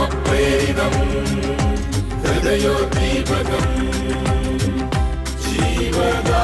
ആത്മപ്രേരിതം ഹൃദയോദ്ദീപകം ജീവദാ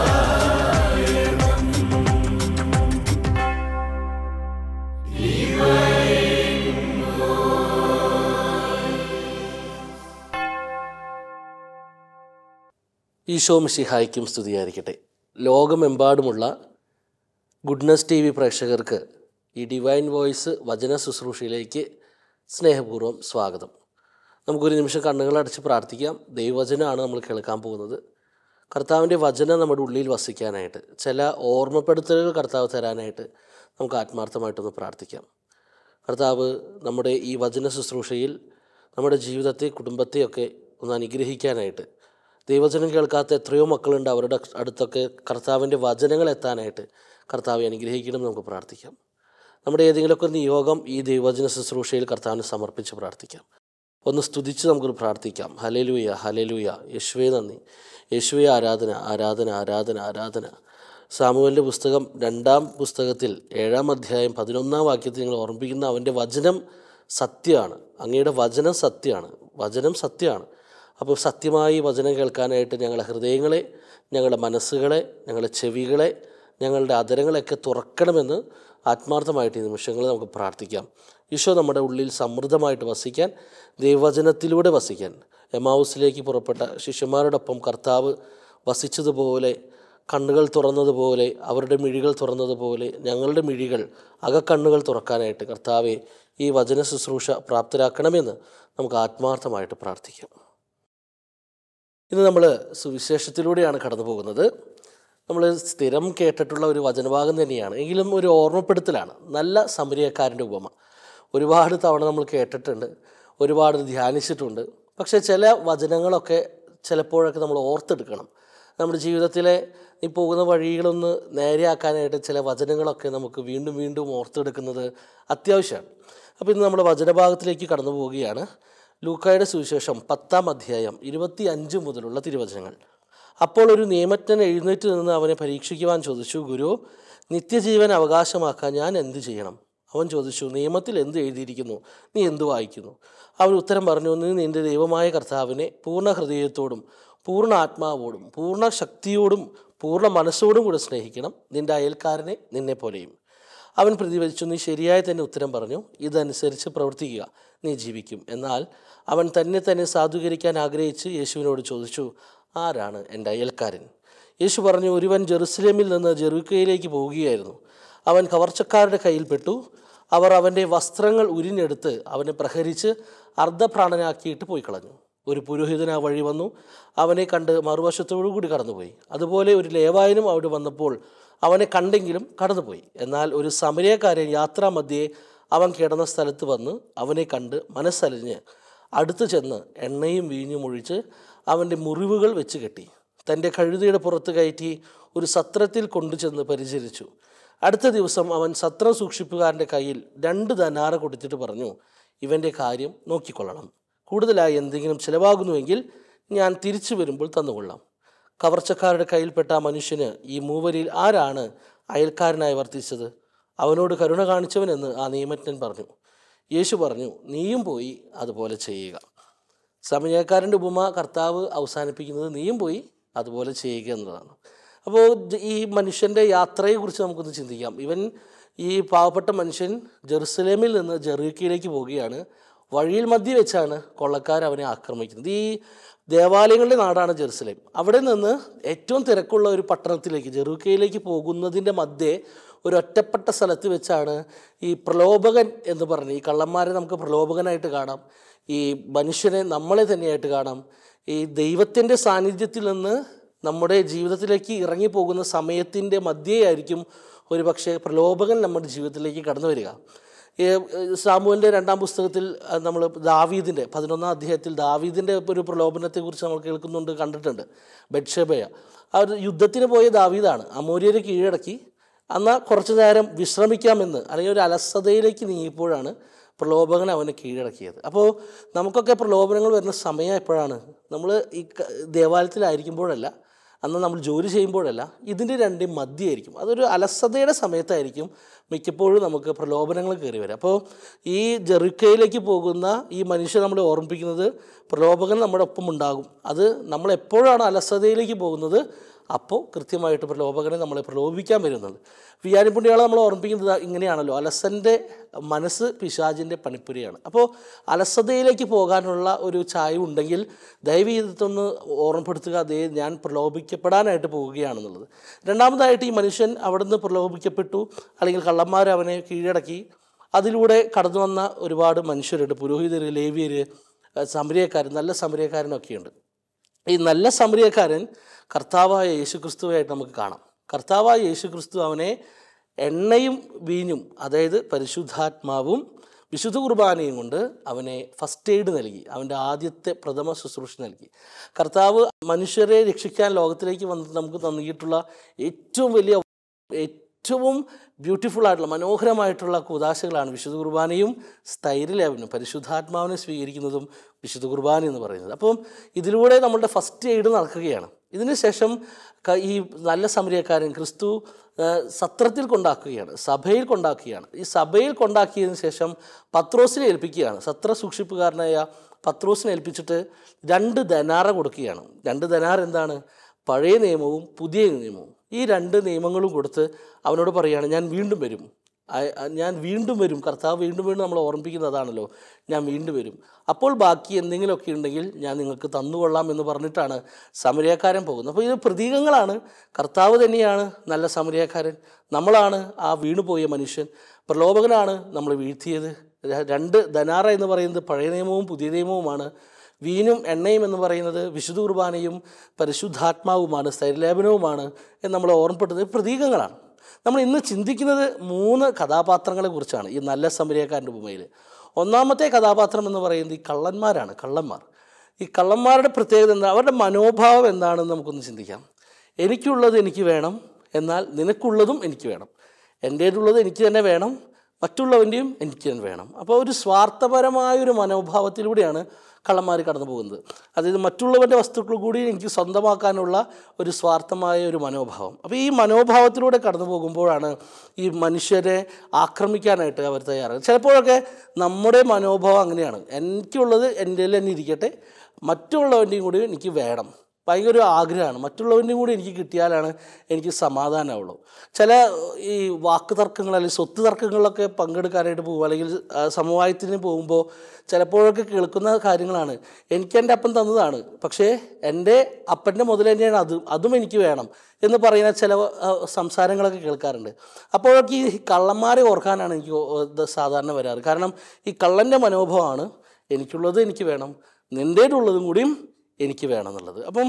ഈശോ മിശിഹായ്ക്കും സ്തുതിയായിരിക്കട്ടെ ലോകമെമ്പാടുമുള്ള goodness T V പ്രേക്ഷകർക്ക് ഈ ഡിവൈൻ വോയിസ് വചന ശുശ്രൂഷയിലേക്ക് സ്നേഹപൂർവ്വം സ്വാഗതം നമുക്കൊരു നിമിഷം കണ്ണുകളടച്ച് പ്രാർത്ഥിക്കാം ദൈവവചനമാണ് നമ്മൾ കേൾക്കാൻ പോകുന്നത് കർത്താവിൻ്റെ വചനം നമ്മുടെ ഉള്ളിൽ വസിക്കാനായിട്ട് ചില ഓർമ്മപ്പെടുത്തലുകൾ കർത്താവ് തരാനായിട്ട് നമുക്ക് ആത്മാർത്ഥമായിട്ടൊന്ന് പ്രാർത്ഥിക്കാം കർത്താവ് നമ്മുടെ ഈ വചന ശുശ്രൂഷയിൽ നമ്മുടെ ജീവിതത്തെ കുടുംബത്തെയൊക്കെ ഒന്ന് അനുഗ്രഹിക്കാനായിട്ട് ദൈവവചനം കേൾക്കാത്ത എത്രയോ മക്കളുണ്ട് അവരുടെ അടുത്തൊക്കെ കർത്താവിൻ്റെ വചനങ്ങൾ എത്താനായിട്ട് കർത്താവെ അനുഗ്രഹിക്കണം എന്ന് നമുക്ക് പ്രാർത്ഥിക്കാം നമ്മുടെ ഏതെങ്കിലുമൊക്കെ നിയോഗം ഈ ദൈവവചന ശുശ്രൂഷയിൽ കർത്താവിന് സമർപ്പിച്ച് പ്രാർത്ഥിക്കാം ഒന്ന് സ്തുതിച്ച് നമുക്കൊന്ന് പ്രാർത്ഥിക്കാം ഹലേലൂയ ഹലേലൂയ യേശുവേ നന്ദി യേശുവേ ആരാധന ആരാധന ആരാധന ആരാധന സാമുവലിൻ്റെ പുസ്തകം രണ്ടാം പുസ്തകത്തിൽ ഏഴാം അധ്യായം പതിനൊന്നാം വാക്യത്തിൽ നിങ്ങൾ ഓർമ്മിപ്പിക്കുന്ന അവൻ്റെ വചനം സത്യമാണ് അങ്ങയുടെ വചനം സത്യമാണ് വചനം സത്യമാണ് അപ്പോൾ സത്യമായി വചനം കേൾക്കാനായിട്ട് ഞങ്ങളുടെ ഹൃദയങ്ങളെ ഞങ്ങളുടെ മനസ്സുകളെ ഞങ്ങളുടെ ചെവികളെ ഞങ്ങളുടെ അതരങ്ങളെയൊക്കെ തുറക്കണമെന്ന് ആത്മാർത്ഥമായിട്ട് ഈ നിമിഷങ്ങളിൽ നമുക്ക് പ്രാർത്ഥിക്കാം ഈശോ നമ്മുടെ ഉള്ളിൽ സമൃദ്ധമായിട്ട് വസിക്കാൻ ദൈവവചനത്തിലൂടെ വസിക്കാൻ എമാവുസിലേക്ക് പുറപ്പെട്ട ശിഷ്യന്മാരോടൊപ്പം കർത്താവ് വസിച്ചതുപോലെ കണ്ണുകൾ തുറന്നതുപോലെ അവരുടെ മിഴികൾ തുറന്നതുപോലെ ഞങ്ങളുടെ മിഴികൾ അകക്കണ്ണുകൾ തുറക്കാനായിട്ട് കർത്താവെ ഈ വചന ശുശ്രൂഷ പ്രാപ്തരാക്കണമെന്ന് നമുക്ക് ആത്മാർത്ഥമായിട്ട് പ്രാർത്ഥിക്കാം ഇന്ന് നമ്മൾ സുവിശേഷത്തിലൂടെയാണ് കടന്നു പോകുന്നത് നമ്മൾ സ്ഥിരം കേട്ടിട്ടുള്ള ഒരു വചനഭാഗം തന്നെയാണ് എങ്കിലും ഒരു ഓർമ്മപ്പെടുത്തലാണ് നല്ല സമരിയക്കാരൻ്റെ ഉപമ ഒരുപാട് തവണ നമ്മൾ കേട്ടിട്ടുണ്ട് ഒരുപാട് ധ്യാനിച്ചിട്ടുണ്ട് പക്ഷേ ചില വചനങ്ങളൊക്കെ ചിലപ്പോഴൊക്കെ നമ്മൾ ഓർത്തെടുക്കണം നമ്മുടെ ജീവിതത്തിലെ ഈ പോകുന്ന വഴികളൊന്ന് നേരെയാക്കാനായിട്ട് ചില വചനങ്ങളൊക്കെ നമുക്ക് വീണ്ടും വീണ്ടും ഓർത്തെടുക്കുന്നത് അത്യാവശ്യമാണ് അപ്പോൾ ഇന്ന് നമ്മുടെ വചനഭാഗത്തിലേക്ക് കടന്നു പോവുകയാണ് ലൂക്കായുടെ സുവിശേഷം പത്താം അധ്യായം ഇരുപത്തി അഞ്ച് മുതലുള്ള തിരുവചനങ്ങൾ അപ്പോൾ ഒരു നിയമജ്ഞൻ എഴുന്നേറ്റ് നിന്ന് അവനെ പരീക്ഷിക്കുവാൻ ചോദിച്ചു ഗുരു നിത്യജീവൻ അവകാശമാക്കാൻ ഞാൻ എന്ത് ചെയ്യണം അവൻ ചോദിച്ചു നിയമത്തിൽ എന്ത് എഴുതിയിരിക്കുന്നു നീ എന്ത് വായിക്കുന്നു അവൻ ഉത്തരം പറഞ്ഞു നീ നിന്റെ ദൈവമായ കർത്താവിനെ പൂർണ്ണ ഹൃദയത്തോടും പൂർണ്ണ ആത്മാവോടും പൂർണ്ണ ശക്തിയോടും പൂർണ്ണ മനസ്സോടും കൂടെ സ്നേഹിക്കണം നിന്റെ അയൽക്കാരനെ നിന്നെ പോലെയും അവൻ പ്രതിവദിച്ചു നീ ശരിയായി തന്നെ ഉത്തരം പറഞ്ഞു ഇതനുസരിച്ച് പ്രവർത്തിക്കുക നീ ജീവിക്കും എന്നാൽ അവൻ തന്നെ തന്നെ സാധൂകരിക്കാൻ ആഗ്രഹിച്ച് യേശുവിനോട് ചോദിച്ചു ആരാണ് എൻ്റെ അയൽക്കാരൻ യേശു പറഞ്ഞു ഒരുവൻ ജെറുസലേമിൽ നിന്ന് ജെറുക്കയിലേക്ക് പോവുകയായിരുന്നു അവൻ കവർച്ചക്കാരുടെ കയ്യിൽപ്പെട്ടു അവർ അവൻ്റെ വസ്ത്രങ്ങൾ ഉരിഞ്ഞെടുത്ത് അവനെ പ്രഹരിച്ച് അർദ്ധപ്രാണനാക്കിയിട്ട് പോയി കളഞ്ഞു ഒരു പുരോഹിതൻ ആ വഴി വന്നു അവനെ കണ്ട് മറുവശത്തോടു കൂടി കടന്നുപോയി അതുപോലെ ഒരു ലേവായനും അവിടെ വന്നപ്പോൾ അവനെ കണ്ടെങ്കിലും കടന്നുപോയി എന്നാൽ ഒരു സമരക്കാരൻ യാത്രാമധ്യേ അവൻ കിടന്ന സ്ഥലത്ത് വന്ന് അവനെ കണ്ട് മനസ്സലിഞ്ഞ് അടുത്ത് ചെന്ന് എണ്ണയും വീഞ്ഞും ഒഴിച്ച് അവൻ്റെ മുറിവുകൾ വെച്ച് കെട്ടി തൻ്റെ കഴുതയുടെ പുറത്ത് കയറ്റി ഒരു സത്രത്തിൽ കൊണ്ടുചെന്ന് പരിചരിച്ചു അടുത്ത ദിവസം അവൻ സത്രം സൂക്ഷിപ്പുകാരൻ്റെ കയ്യിൽ രണ്ട് ധനാറ കൊടുത്തിട്ട് പറഞ്ഞു ഇവൻ്റെ കാര്യം നോക്കിക്കൊള്ളണം കൂടുതലായി എന്തെങ്കിലും ചിലവാകുന്നുവെങ്കിൽ ഞാൻ തിരിച്ചു വരുമ്പോൾ തന്നുകൊള്ളാം കവർച്ചക്കാരുടെ കയ്യിൽപ്പെട്ട ആ മനുഷ്യന് ഈ മൂവരിൽ ആരാണ് അയൽക്കാരനായി വർത്തിച്ചത് അവനോട് കരുണ കാണിച്ചവനെന്ന് ആ നിയമജ്ഞൻ പറഞ്ഞു യേശു പറഞ്ഞു നീയും പോയി അതുപോലെ ചെയ്യുക സമയക്കാരൻ്റെ ഉപമ കർത്താവ് അവസാനിപ്പിക്കുന്നത് നീയും പോയി അതുപോലെ ചെയ്യുക എന്നതാണ് അപ്പോൾ ജ- ഈ മനുഷ്യൻ്റെ യാത്രയെക്കുറിച്ച് നമുക്കൊന്ന് ചിന്തിക്കാം ഇവൻ ഈ പാവപ്പെട്ട മനുഷ്യൻ ജെറുസലേമിൽ നിന്ന് ജെറീക്കയിലേക്ക് പോവുകയാണ് വഴിയിൽ മധ്യ വെച്ചാണ് കൊള്ളക്കാർ അവനെ ആക്രമിക്കുന്നത് ഈ ദേവാലയങ്ങളുടെ നാടാണ് ജെറുസലേം അവിടെ നിന്ന് ഏറ്റവും തിരക്കുള്ള ഒരു പട്ടണത്തിലേക്ക് ജെറൂക്കയിലേക്ക് പോകുന്നതിൻ്റെ മധ്യേ ഒരു ഒറ്റപ്പെട്ട സ്ഥലത്ത് വെച്ചാണ് ഈ പ്രലോഭകൻ എന്ന് പറഞ്ഞ് ഈ കള്ളന്മാരെ നമുക്ക് പ്രലോഭകനായിട്ട് കാണാം ഈ മനുഷ്യനെ നമ്മളെ തന്നെയായിട്ട് കാണാം ഈ ദൈവത്തിൻ്റെ സാന്നിധ്യത്തിൽ നിന്ന് നമ്മുടെ ജീവിതത്തിലേക്ക് ഇറങ്ങിപ്പോകുന്ന സമയത്തിൻ്റെ മധ്യേയായിരിക്കും ഒരു പക്ഷേ പ്രലോഭകൻ നമ്മുടെ ജീവിതത്തിലേക്ക് കടന്നു വരിക ഈ സാമുവലിൻ്റെ രണ്ടാം പുസ്തകത്തിൽ നമ്മൾ ദാവീദിൻ്റെ പതിനൊന്നാം അധ്യായത്തിൽ ദാവീദിൻ്റെ ഒരു പ്രലോഭനത്തെക്കുറിച്ച് നമ്മൾ കേൾക്കുന്നുണ്ട് കണ്ടിട്ടുണ്ട് ബെഡ്ഷേബയ ആ ഒരു യുദ്ധത്തിന് പോയ ദാവീദാണ് അമൂര്യരെ കീഴടക്കി എന്നാൽ കുറച്ചു നേരം വിശ്രമിക്കാമെന്ന് അല്ലെങ്കിൽ ഒരു അലസതയിലേക്ക് നീങ്ങിയപ്പോഴാണ് പ്രലോഭകൻ അവനെ കീഴടക്കിയത് അപ്പോൾ നമുക്കൊക്കെ പ്രലോഭനങ്ങൾ വരുന്ന സമയം എപ്പോഴാണ് നമ്മൾ ഈ ക- ദേവാലയത്തിലായിരിക്കുമ്പോഴല്ല അന്ന് നമ്മൾ ജോലി ചെയ്യുമ്പോഴല്ല ഇതിൻ്റെ രണ്ടും മധ്യമായിരിക്കും അതൊരു അലസതയുടെ സമയത്തായിരിക്കും മിക്കപ്പോഴും നമുക്ക് പ്രലോഭനങ്ങൾ കയറി വരിക അപ്പോൾ ഈ ജെറുക്കയിലേക്ക് പോകുന്ന ഈ മനുഷ്യൻ നമ്മളെ ഓർമ്മിപ്പിക്കുന്നത് പ്രലോഭകൻ നമ്മുടെ ഒപ്പം ഉണ്ടാകും അത് നമ്മൾ എപ്പോഴാണ് അലസതയിലേക്ക് പോകുന്നത് അപ്പോൾ കൃത്യമായിട്ട് പ്രലോഭകനെ നമ്മളെ പ്രലോഭിക്കാൻ വരുന്നത് വിയാനിപ്പുണ്യാളെ നമ്മൾ ഓർമ്മിപ്പിക്കുന്നത് ഇങ്ങനെയാണല്ലോ അലസൻ്റെ മനസ്സ് പിശാചിൻ്റെ പണിപ്പുരയാണ് അപ്പോൾ അലസതയിലേക്ക് പോകാനുള്ള ഒരു ചായ ഉണ്ടെങ്കിൽ ദയവ് ചെയ്തിട്ടൊന്ന് ഓർമ്മപ്പെടുത്തുക അതേ ഞാൻ പ്രലോഭിക്കപ്പെടാനായിട്ട് പോവുകയാണെന്നുള്ളത് രണ്ടാമതായിട്ട് ഈ മനുഷ്യൻ അവിടുന്ന് പ്രലോഭിക്കപ്പെട്ടു അല്ലെങ്കിൽ കള്ളന്മാർ അവനെ കീഴടക്കി അതിലൂടെ കടന്നു വന്ന ഒരുപാട് മനുഷ്യരുണ്ട് പുരോഹിതർ ലേവിയർ സമരിയക്കാരൻ നല്ല സമരിയക്കാരനൊക്കെയുണ്ട് ഈ നല്ല സമരിയക്കാരൻ കർത്താവായ യേശുക്രിസ്തുവായിട്ട് നമുക്ക് കാണാം കർത്താവായ യേശുക്രിസ്തു അവനെ എണ്ണയും വീഞ്ഞും അതായത് പരിശുദ്ധാത്മാവും വിശുദ്ധ കുർബാനയും കൊണ്ട് അവനെ ഫസ്റ്റ് എയ്ഡ് നൽകി അവൻ്റെ ആദ്യത്തെ പ്രഥമ ശുശ്രൂഷ നൽകി കർത്താവ് മനുഷ്യരെ രക്ഷിക്കാൻ ലോകത്തിലേക്ക് വന്നിട്ട് നമുക്ക് നൽകിയിട്ടുള്ള ഏറ്റവും വലിയ ഏറ്റവും ബ്യൂട്ടിഫുൾ ആയിട്ടുള്ള മനോഹരമായിട്ടുള്ള കുദാശകളാണ് വിശുദ്ധ കുർബാനയും സ്ഥൈര്യലേപനം പരിശുദ്ധാത്മാവിനെ സ്വീകരിക്കുന്നതും വിശുദ്ധ കുർബാന എന്ന് പറയുന്നത് അപ്പം ഇതിലൂടെ നമ്മളുടെ ഫസ്റ്റ് എയ്ഡ് നടക്കുകയാണ് ഇതിന് ശേഷം ക- ഈ നല്ല സമരിയക്കാരൻ ക്രിസ്തു ആ, സത്രത്തിൽ കൊണ്ടാക്കുകയാണ് സഭയിൽ കൊണ്ടാക്കുകയാണ് ഈ സഭയിൽ കൊണ്ടാക്കിയതിന് ശേഷം പത്രോസിനെ ഏൽപ്പിക്കുകയാണ് സത്ര സൂക്ഷിപ്പുകാരനായ പത്രോസിനെ ഏൽപ്പിച്ചിട്ട് രണ്ട് ധനാറ കൊടുക്കുകയാണ് രണ്ട് ധനാർ എന്താണ് പഴയ നിയമവും പുതിയ നിയമവും ഈ രണ്ട് നിയമങ്ങളും കൊടുത്ത് അവനോട് പറയുകയാണ് ഞാൻ വീണ്ടും വരും ആ- ആ- ഞാൻ വീണ്ടും വരും കർത്താവ് വീണ്ടും വീണ്ടും നമ്മൾ ഓർമ്മിപ്പിക്കുന്നത് അതാണല്ലോ ഞാൻ വീണ്ടും വരും അപ്പോൾ ബാക്കി എന്തെങ്കിലുമൊക്കെ ഉണ്ടെങ്കിൽ ഞാൻ നിങ്ങൾക്ക് തന്നുകൊള്ളാം എന്ന് പറഞ്ഞിട്ടാണ് സമരിയക്കാരൻ പോകുന്നത് അപ്പോൾ ഇത് പ്രതീകങ്ങളാണ് കർത്താവ് തന്നെയാണ് നല്ല സമരിയക്കാരൻ നമ്മളാണ് ആ വീണുപോയ മനുഷ്യൻ പ്രലോഭകനാണ് നമ്മൾ വീഴ്ത്തിയത് ര- രണ്ട് ധനാറ എന്ന് പറയുന്നത് പഴയ നിയമവും പുതിയ നിയമവുമാണ് വീനും എണ്ണയും എന്ന് പറയുന്നത് വിശുദ്ധ കുർബാനയും പരിശുദ്ധാത്മാവുമാണ് സ്ഥൈര്യലേപനവുമാണ് എന്ന് നമ്മൾ ഓർമ്മപ്പെട്ടത് പ്രതീകങ്ങളാണ് നമ്മൾ ഇന്ന് ചിന്തിക്കുന്നത് മൂന്ന് കഥാപാത്രങ്ങളെ കുറിച്ചാണ് ഈ നല്ല സമരിയക്കാരൻ്റെ ഉപമയിൽ ഒന്നാമത്തെ കഥാപാത്രം എന്ന് പറയുന്നത് ഈ കള്ളന്മാരാണ് കള്ളന്മാർ ഈ കള്ളന്മാരുടെ പ്രത്യേകത എന്താ അവരുടെ മനോഭാവം എന്താണെന്ന് നമുക്കൊന്ന് ചിന്തിക്കാം എനിക്കുള്ളത് എനിക്ക് വേണം എന്നാൽ നിനക്കുള്ളതും എനിക്ക് വേണം എൻ്റേതുള്ളത് എനിക്ക് തന്നെ വേണം മറ്റുള്ളവൻ്റെയും എനിക്ക് തന്നെ വേണം അപ്പോൾ ഒരു സ്വാർത്ഥപരമായൊരു മനോഭാവത്തിലൂടെയാണ് കള്ളന്മാർ കടന്നു പോകുന്നത് അതായത് മറ്റുള്ളവൻ്റെ വസ്തുക്കൾ കൂടി എനിക്ക് സ്വന്തമാക്കാനുള്ള ഒരു സ്വാർത്ഥമായ ഒരു മനോഭാവം അപ്പോൾ ഈ മനോഭാവത്തിലൂടെ കടന്നു പോകുമ്പോഴാണ് ഈ മനുഷ്യരെ ആക്രമിക്കാനായിട്ട് അവർ തയ്യാറാകുന്നത് ചിലപ്പോഴൊക്കെ നമ്മുടെ മനോഭാവം അങ്ങനെയാണ് എനിക്കുള്ളത് എൻ്റെ തന്നെ ഇരിക്കട്ടെ മറ്റുള്ളവൻ്റെയും കൂടി എനിക്ക് വേണം ഭയങ്കര ഒരു ആഗ്രഹമാണ് മറ്റുള്ളവൻ്റെയും കൂടി എനിക്ക് കിട്ടിയാലാണ് എനിക്ക് സമാധാനമുള്ളൂ ചില ഈ വാക്ക് തർക്കങ്ങൾ അല്ലെങ്കിൽ സ്വത്ത് തർക്കങ്ങളിലൊക്കെ പങ്കെടുക്കാനായിട്ട് പോകും അല്ലെങ്കിൽ ആ, സമവായത്തിന് പോകുമ്പോൾ ചിലപ്പോഴൊക്കെ കേൾക്കുന്ന കാര്യങ്ങളാണ് എനിക്ക് എൻ്റെ അപ്പൻ തന്നതാണ് പക്ഷേ എൻ്റെ അപ്പൻ്റെ മുതൽ തന്നെയാണ് അതും അതും എനിക്ക് വേണം എന്ന് പറയുന്ന ചില ആ, സംസാരങ്ങളൊക്കെ കേൾക്കാറുണ്ട് അപ്പോഴൊക്കെ ഈ കള്ളന്മാരെ ഓർക്കാനാണ് എനിക്ക് ഓ- ഇത് സാധാരണ വരാറ് കാരണം ഈ കള്ളൻ്റെ മനോഭാവമാണ് എനിക്കുള്ളത് എനിക്ക് വേണം നിൻ്റേതുള്ളതും കൂടിയും എനിക്ക് വേണം എന്നുള്ളത് അപ്പം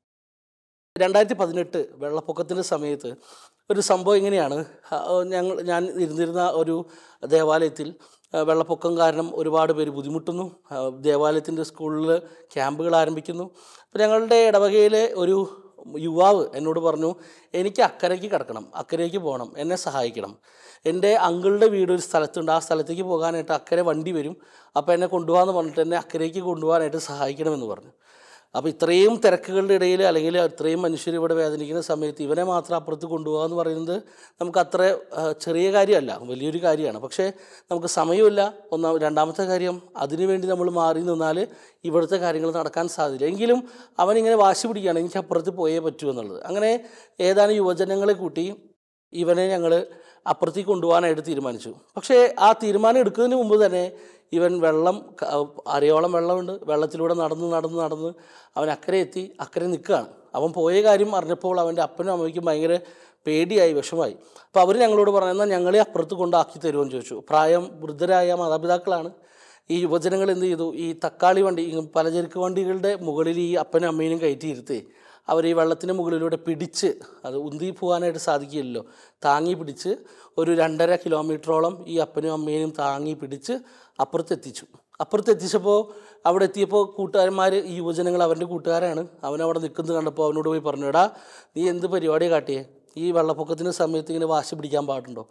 രണ്ടായിരത്തി പതിനെട്ട് വെള്ളപ്പൊക്കത്തിൻ്റെ സമയത്ത് ഒരു സംഭവം ഇങ്ങനെയാണ് ആ, ഞങ്ങൾ ഞാൻ ഇരുന്നിരുന്ന ഒരു ദേവാലയത്തിൽ ആ, വെള്ളപ്പൊക്കം കാരണം ഒരുപാട് പേര് ബുദ്ധിമുട്ടുന്നു ആ, ദേവാലയത്തിൻ്റെ സ്കൂളിൽ ക്യാമ്പുകൾ ആരംഭിക്കുന്നു അപ്പോൾ ഞങ്ങളുടെ ഇടവകയിലെ ഒരു യുവാവ് എന്നോട് പറഞ്ഞു എനിക്ക് അക്കരയ്ക്ക് കിടക്കണം അക്കരയ്ക്ക് പോകണം എന്നെ സഹായിക്കണം എൻ്റെ അങ്കിളുടെ വീട് ഒരു സ്ഥലത്തുണ്ട് ആ സ്ഥലത്തേക്ക് പോകാനായിട്ട് അക്കരെ വണ്ടി വരും അപ്പോൾ എന്നെ കൊണ്ടുപോകാമെന്ന് പറഞ്ഞിട്ട് എന്നെ അക്കരയ്ക്ക് കൊണ്ടുപോകാനായിട്ട് സഹായിക്കണമെന്ന് പറഞ്ഞു അപ്പോൾ ഇത്രയും തിരക്കുകളുടെ ഇടയിൽ അല്ലെങ്കിൽ ഇത്രയും മനുഷ്യർ ഇവിടെ വേദനിക്കുന്ന സമയത്ത് ഇവനെ മാത്രം അപ്പുറത്ത് കൊണ്ടുപോകുക എന്ന് പറയുന്നത് നമുക്ക് അത്ര ആ, ചെറിയ കാര്യമല്ല വലിയൊരു കാര്യമാണ് പക്ഷേ നമുക്ക് സമയമില്ല ഒന്നാം രണ്ടാമത്തെ കാര്യം അതിനുവേണ്ടി നമ്മൾ മാറി നിന്നാൽ ഇവിടുത്തെ കാര്യങ്ങൾ നടക്കാൻ സാധ്യത എങ്കിലും അവനിങ്ങനെ വാശി പിടിക്കുകയാണ് എനിക്ക് അപ്പുറത്ത് പോയേ പറ്റൂ എന്നുള്ളത് അങ്ങനെ ഏതാനും യുവജനങ്ങളെ കൂട്ടി ഇവനെ ഞങ്ങൾ അപ്പുറത്തേക്ക് കൊണ്ടുപോകാനായിട്ട് തീരുമാനിച്ചു പക്ഷേ ആ തീരുമാനം എടുക്കുന്നതിന് മുമ്പ് തന്നെ ഇവൻ വെള്ളം ക- അരയോളം വെള്ളമുണ്ട് വെള്ളത്തിലൂടെ നടന്ന് നടന്ന് നടന്ന് അവൻ അക്കരെ എത്തി അക്കരെ നിൽക്കുകയാണ് അവൻ പോയ കാര്യം അറിഞ്ഞപ്പോൾ അവൻ്റെ അപ്പനും അമ്മയ്ക്കും ഭയങ്കര പേടിയായി വിഷമായി അപ്പോൾ അവർ ഞങ്ങളോട് പറഞ്ഞു എന്നാൽ ഞങ്ങളെ അപ്പുറത്ത് കൊണ്ടാക്കി തരുമെന്ന് ചോദിച്ചു പ്രായം വൃദ്ധരായ മാതാപിതാക്കളാണ് ഈ യുവജനങ്ങൾ എന്ത് ചെയ്തു ഈ തക്കാളി വണ്ടി ഈ പലചരക്ക് വണ്ടികളുടെ മുകളിൽ ഈ അപ്പനും അമ്മേനും കയറ്റിയിരുത്തി അവർ ഈ വെള്ളത്തിന് മുകളിലൂടെ പിടിച്ച് അത് ഉന്തി പോകാനായിട്ട് സാധിക്കില്ലല്ലോ താങ്ങി പിടിച്ച് ഒരു രണ്ടര കിലോമീറ്ററോളം ഈ അപ്പനും അമ്മേനും താങ്ങി പിടിച്ച് അപ്പുറത്തെത്തിച്ചു അപ്പുറത്തെത്തിച്ചപ്പോൾ അവിടെ എത്തിയപ്പോൾ കൂട്ടുകാരന്മാർ ഈ യുവജനങ്ങൾ അവൻ്റെ കൂട്ടുകാരാണ് അവൻ അവിടെ നിൽക്കുന്നത് കണ്ടപ്പോൾ അവനോട് പോയി പറഞ്ഞു എടാ നീ എന്ത് പരിപാടി കാട്ടിയേ ഈ വെള്ളപ്പൊക്കത്തിൻ്റെ സമയത്ത് ഇങ്ങനെ വാശി പിടിക്കാൻ പാടുണ്ടോ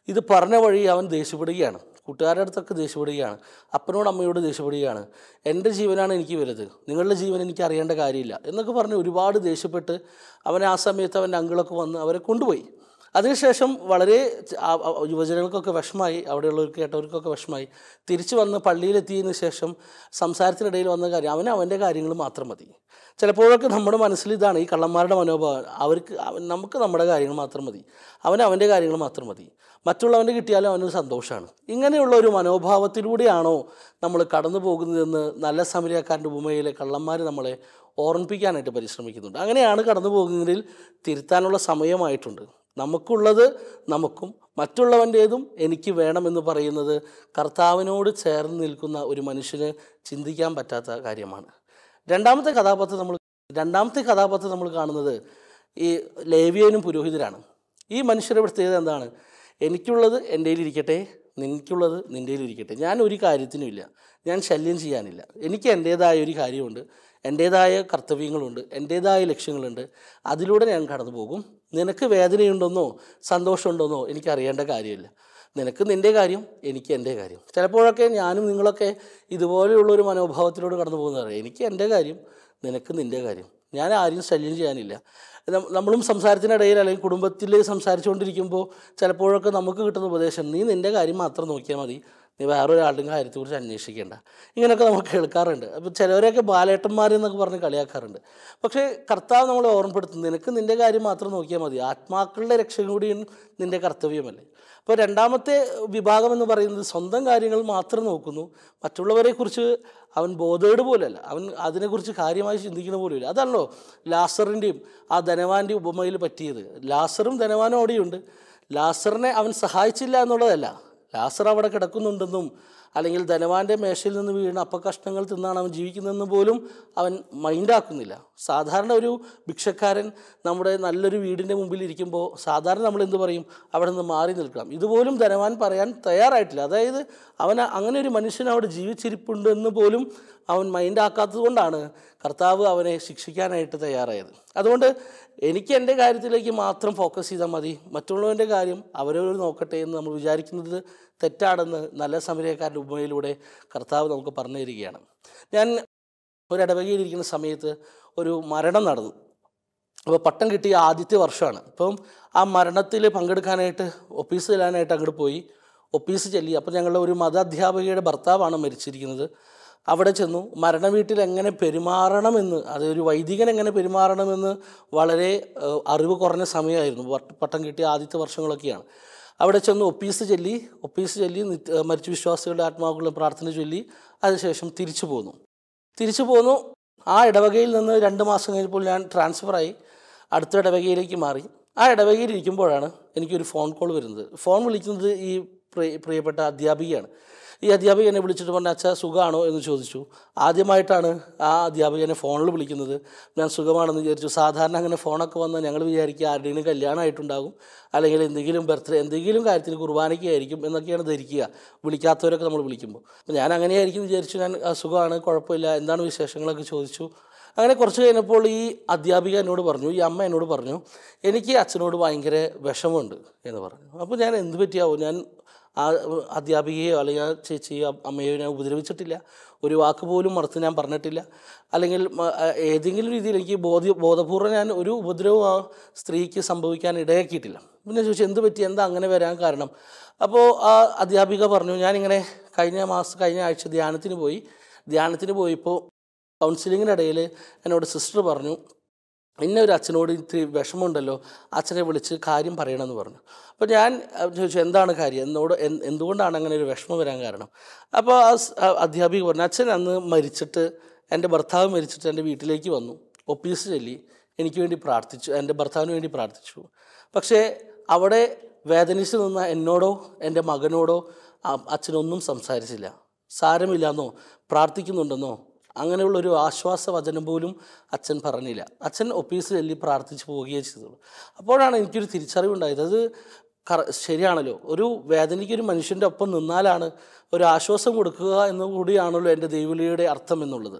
ഇത് പറഞ്ഞ വഴി അവൻ ദേഷ്യപ്പെടുകയാണ് കൂട്ടുകാരുടെ അടുത്തൊക്കെ ദേഷ്യപ്പെടുകയാണ് അപ്പനോട് അമ്മയോട് ദേഷ്യപ്പെടുകയാണ് എൻ്റെ ജീവനാണ് എനിക്ക് വലുത് നിങ്ങളുടെ ജീവൻ എനിക്ക് അറിയേണ്ട കാര്യമില്ല എന്നൊക്കെ പറഞ്ഞ് ഒരുപാട് ദേഷ്യപ്പെട്ട് അവൻ ആ സമയത്ത് അവൻ്റെ അങ്കിളൊക്കെ വന്ന് അവരെ കൊണ്ടുപോയി അതിനുശേഷം വളരെ ച- ആ- ആ യുവജനങ്ങൾക്കൊക്കെ വിഷമായി അവിടെയുള്ളവർക്ക് കേട്ടവർക്കൊക്കെ വിഷമായി തിരിച്ചു വന്ന് പള്ളിയിലെത്തിയതിന് ശേഷം സംസാരത്തിനിടയിൽ വന്ന കാര്യം അവന് അവൻ്റെ കാര്യങ്ങൾ മാത്രം മതി ചിലപ്പോഴൊക്കെ നമ്മുടെ മനസ്സിൽ ഇതാണ് ഈ കള്ളന്മാരുടെ മനോഭാവം അവർക്ക് അവൻ നമുക്ക് നമ്മുടെ കാര്യങ്ങൾ മാത്രം മതി അവന് അവൻ്റെ കാര്യങ്ങൾ മാത്രം മതി മറ്റുള്ളവൻ്റെ കിട്ടിയാലും അവനൊരു സന്തോഷമാണ് ഇങ്ങനെയുള്ള ഒരു മനോഭാവത്തിലൂടെയാണോ നമ്മൾ കടന്നു പോകുന്നതെന്ന് നല്ല സമരക്കാരൻ്റെ ഉപമയിലെ കള്ളന്മാർ നമ്മളെ ഓർമ്മിപ്പിക്കാനായിട്ട് പരിശ്രമിക്കുന്നുണ്ട് അങ്ങനെയാണ് കടന്നു പോകുന്നതിൽ തിരുത്താനുള്ള സമയമായിട്ടുണ്ട് നമുക്കുള്ളത് നമുക്കും മറ്റുള്ളവൻ്റേതും എനിക്ക് വേണമെന്ന് പറയുന്നത് കർത്താവിനോട് ചേർന്ന് നിൽക്കുന്ന ഒരു മനുഷ്യന് ചിന്തിക്കാൻ പറ്റാത്ത കാര്യമാണ് രണ്ടാമത്തെ കഥാപാത്രം നമ്മൾ രണ്ടാമത്തെ കഥാപാത്രം നമ്മൾ കാണുന്നത് ഈ ലേവിയനും പുരോഹിതരാണ് ഈ മനുഷ്യരുടെ പ്രത്യേകത എന്താണ് എനിക്കുള്ളത് എൻ്റെ ഇരിക്കട്ടെ നിനക്കുള്ളത് നിൻ്റെ ഇരിക്കട്ടെ ഞാൻ ഒരു കാര്യത്തിനും ഇല്ല ഞാൻ ശല്യം ചെയ്യാനില്ല എനിക്ക് എൻ്റേതായ ഒരു കാര്യമുണ്ട് എൻ്റേതായ കർത്തവ്യങ്ങളുണ്ട് എൻ്റേതായ ലക്ഷ്യങ്ങളുണ്ട് അതിലൂടെ ഞാൻ കടന്നു പോകും നിനക്ക് വേദനയുണ്ടെന്നോ സന്തോഷമുണ്ടെന്നോ എനിക്ക് അറിയേണ്ട കാര്യമില്ല നിനക്ക് നിൻ്റെ കാര്യം എനിക്ക് എൻ്റെ കാര്യം ചിലപ്പോഴൊക്കെ ഞാനും നിങ്ങളൊക്കെ ഇതുപോലെയുള്ളൊരു മനോഭാവത്തിലൂടെ കടന്നു പോകുന്നവരാണ് എനിക്ക് എൻ്റെ കാര്യം നിനക്ക് നിൻ്റെ കാര്യം ഞാൻ ആരെയും ശല്യം ചെയ്യാനില്ല നം- നമ്മളും സംസാരത്തിനിടയിൽ അല്ലെങ്കിൽ കുടുംബത്തിൽ സംസാരിച്ചുകൊണ്ടിരിക്കുമ്പോൾ ചിലപ്പോഴൊക്കെ നമുക്ക് കിട്ടുന്ന ഉപദേശം നീ നിൻ്റെ കാര്യം മാത്രം നോക്കിയാൽ മതി നീ വേറൊരാളുടെയും കാര്യത്തെക്കുറിച്ച് അന്വേഷിക്കേണ്ട ഇങ്ങനെയൊക്കെ നമുക്ക് കേൾക്കാറുണ്ട് അപ്പോൾ ചിലവരെയൊക്കെ ബാലേട്ടന്മാരെന്നൊക്കെ പറഞ്ഞ് കളിയാക്കാറുണ്ട് പക്ഷേ കർത്താവ് നമ്മളെ ഓർമ്മപ്പെടുത്തും നിനക്ക് നിൻ്റെ കാര്യം മാത്രം നോക്കിയാൽ മതി ആത്മാക്കളുടെ രക്ഷ കൂടിയും നിൻ്റെ കർത്തവ്യമല്ലേ അപ്പോൾ രണ്ടാമത്തെ വിഭാഗം എന്ന് പറയുന്നത് സ്വന്തം കാര്യങ്ങൾ മാത്രം നോക്കുന്നു മറ്റുള്ളവരെക്കുറിച്ച് അവൻ ബോധേഡ് പോലെയല്ല അവൻ അതിനെക്കുറിച്ച് കാര്യമായി ചിന്തിക്കുന്ന പോലുമില്ല അതാണല്ലോ ലാസറിൻ്റെയും ആ ധനവാൻ്റെയും ഉപമയിൽ പറ്റിയത് ലാസറും ധനവാനും അവിടെയുണ്ട് ലാസറിനെ അവൻ സഹായിച്ചില്ല എന്നുള്ളതല്ല ലാസർ അവിടെ കിടക്കുന്നുണ്ടെന്നും അല്ലെങ്കിൽ ധനവാന്റെ മേശയിൽ നിന്ന് വീണ അപ്പകഷ്ണങ്ങൾ തിന്നാണ് അവൻ ജീവിക്കുന്നതെന്ന് പോലും അവൻ മൈൻഡാക്കുന്നില്ല സാധാരണ ഒരു ഭിക്ഷക്കാരൻ നമ്മുടെ നല്ലൊരു വീടിൻ്റെ മുമ്പിൽ ഇരിക്കുമ്പോൾ സാധാരണ നമ്മൾ എന്ത് പറയും അവിടെ നിന്ന് മാറി നിൽക്കണം ഇതുപോലും ധനവാൻ പറയാൻ തയ്യാറായിട്ടില്ല അതായത് അവൻ അങ്ങനെ ഒരു മനുഷ്യൻ അവിടെ ജീവിച്ചിരിപ്പുണ്ട് എന്ന് പോലും അവൻ മൈൻഡാക്കാത്തത് കൊണ്ടാണ് കർത്താവ് അവനെ ശിക്ഷിക്കാനായിട്ട് തയ്യാറായത് അതുകൊണ്ട് എനിക്ക് എൻ്റെ കാര്യത്തിലേക്ക് മാത്രം ഫോക്കസ് ചെയ്താൽ മതി മറ്റുള്ളവൻ്റെ കാര്യം അവരവർ നോക്കട്ടെ എന്ന് നമ്മൾ വിചാരിക്കുന്നത് തെറ്റാണെന്ന് നല്ല സമരക്കാരൻ്റെ ഉപമയിലൂടെ കർത്താവ് നമുക്ക് പറഞ്ഞു തരികയാണ് ഞാൻ ഒരു ഇടവകയിലിരിക്കുന്ന സമയത്ത് ഒരു മരണം നടന്നു അപ്പോൾ പട്ടം കിട്ടിയ ആദ്യത്തെ വർഷമാണ് അപ്പം ആ മരണത്തിൽ പങ്കെടുക്കാനായിട്ട് ഒപ്പീസ് ചെല്ലാനായിട്ട് അങ്ങോട്ട് പോയി ഒപ്പീസ് ചെല്ലി അപ്പോൾ ഞങ്ങളുടെ ഒരു മത അധ്യാപികയുടെ ഭർത്താവാണ് മരിച്ചിരിക്കുന്നത് അവിടെ ചെന്നു മരണ വീട്ടിൽ എങ്ങനെ പെരുമാറണമെന്ന് അത് ഒരു വൈദികൻ എങ്ങനെ പെരുമാറണമെന്ന് വളരെ ഏഹ്, അറിവ് കുറഞ്ഞ സമയമായിരുന്നു പട്ട- പട്ടം കിട്ടിയ ആദ്യത്തെ വർഷങ്ങളൊക്കെയാണ് അവിടെ ചെന്ന് ഒപ്പീസ് ചൊല്ലി ഒപ്പീസ് ചൊല്ലി നിത്യ- മരിച്ച വിശ്വാസികളുടെ ആത്മാക്കളുടെ പ്രാർത്ഥന ചൊല്ലി അതിനുശേഷം തിരിച്ചു പോന്നു തിരിച്ചു പോന്നു ആ ഇടവകയിൽ നിന്ന് രണ്ട് മാസം കഴിഞ്ഞപ്പോൾ ഞാൻ ട്രാൻസ്ഫറായി അടുത്ത ഇടവകയിലേക്ക് മാറി ആ ഇടവകയിൽ ഇരിക്കുമ്പോഴാണ് എനിക്കൊരു ഫോൺ കോൾ വരുന്നത് ഫോൺ വിളിക്കുന്നത് ഈ പ്രിയ പ്രിയപ്പെട്ട അധ്യാപികയാണ് ഈ അധ്യാപിക എന്നെ വിളിച്ചിട്ട് പറഞ്ഞ അച്ഛാ സുഖമാണോ എന്ന് ചോദിച്ചു ആദ്യമായിട്ടാണ് ആ അധ്യാപികനെ ഫോണിൽ വിളിക്കുന്നത് ഞാൻ സുഖമാണെന്ന് വിചാരിച്ചു സാധാരണ അങ്ങനെ ഫോണൊക്കെ വന്നാൽ ഞങ്ങൾ വിചാരിക്കുക ആരുടെയും കല്യാണമായിട്ടുണ്ടാകും അല്ലെങ്കിൽ എന്തെങ്കിലും ബർത്ത്ഡേ എന്തെങ്കിലും കാര്യത്തിന് കുർബാനയ്ക്കായിരിക്കും എന്നൊക്കെയാണ് ധരിക്കുക വിളിക്കാത്തവരൊക്കെ നമ്മൾ വിളിക്കുമ്പോൾ അപ്പോൾ ഞാൻ അങ്ങനെയായിരിക്കും വിചാരിച്ചു ഞാൻ "ആ, സുഖമാണ് കുഴപ്പമില്ല എന്താണ് വിശേഷങ്ങളൊക്കെ ചോദിച്ചു അങ്ങനെ കുറച്ച് കഴിഞ്ഞപ്പോൾ ഈ അധ്യാപിക എന്നോട് പറഞ്ഞു ഈ അമ്മ എന്നോട് പറഞ്ഞു എനിക്ക് അച്ഛനോട് ഭയങ്കര വിഷമമുണ്ട് എന്ന് പറഞ്ഞു അപ്പോൾ ഞാൻ എന്ത് പറ്റിയാവും ഞാൻ ആ അധ്യാപികയോ അല്ലെങ്കിൽ ആ ചേച്ചിയോ അമ്മയോ ഞാൻ ഉപദ്രവിച്ചിട്ടില്ല ഒരു വാക്ക് പോലും മറുത്ത് ഞാൻ പറഞ്ഞിട്ടില്ല അല്ലെങ്കിൽ മ- ആ, ഏതെങ്കിലും രീതിയിൽ എനിക്ക് ബോധ്യ ബോധപൂർവ്വം ഞാൻ ഒരു ഉപദ്രവവും ആ സ്ത്രീക്ക് സംഭവിക്കാൻ ഇടയാക്കിയിട്ടില്ല പിന്നെ ചോദിച്ചു എന്ത് പറ്റി എന്താ അങ്ങനെ വരാൻ കാരണം അപ്പോൾ ആ അധ്യാപിക പറഞ്ഞു ഞാനിങ്ങനെ കഴിഞ്ഞ മാസം കഴിഞ്ഞ ആഴ്ച ധ്യാനത്തിന് പോയി ധ്യാനത്തിന് പോയപ്പോൾ കൗൺസിലിങ്ങിനിടയിൽ എന്നോട് സിസ്റ്റർ പറഞ്ഞു ഇന്ന ഒരു അച്ഛനോട് ഇത്തിരി വിഷമമുണ്ടല്ലോ അച്ഛനെ വിളിച്ച് കാര്യം പറയണമെന്ന് പറഞ്ഞു അപ്പോൾ ഞാൻ അഹ് ചോദിച്ചു എന്താണ് കാര്യം എന്നോട് എന്ത് എന്തുകൊണ്ടാണ് അങ്ങനെ ഒരു വിഷമം വരാൻ കാരണം അപ്പോൾ ആ സ്- ആ അധ്യാപിക പറഞ്ഞു അച്ഛൻ അന്ന് മരിച്ചിട്ട് എൻ്റെ ഭർത്താവ് മരിച്ചിട്ട് എൻ്റെ വീട്ടിലേക്ക് വന്നു ഒപ്പീസ് ചൊല്ലി എനിക്ക് വേണ്ടി പ്രാർത്ഥിച്ചു എൻ്റെ ഭർത്താവിന് വേണ്ടി പ്രാർത്ഥിച്ചു പക്ഷേ അവിടെ വേദനിച്ച് നിന്ന എന്നോടോ എൻ്റെ മകനോടോ ആ അച്ഛനൊന്നും സംസാരിച്ചില്ല സാരമില്ലെന്നോ പ്രാർത്ഥിക്കുന്നുണ്ടെന്നോ അങ്ങനെയുള്ള ഒരു ആശ്വാസ വചനം പോലും അച്ഛൻ പറഞ്ഞില്ല അച്ഛൻ ഒപ്പീസ് ചൊല്ലി പ്രാർത്ഥിച്ച് പോവുകയേ ചെയ്തുള്ളൂ അപ്പോഴാണ് എനിക്കൊരു തിരിച്ചറിവുണ്ടായത് അത് കറ ശരിയാണല്ലോ ഒരു വേദനയ്ക്ക് ഒരു മനുഷ്യൻ്റെ ഒപ്പം നിന്നാലാണ് ഒരു ആശ്വാസം കൊടുക്കുക എന്ന് കൂടിയാണല്ലോ എൻ്റെ ദൈവലിയുടെ അർത്ഥം എന്നുള്ളത്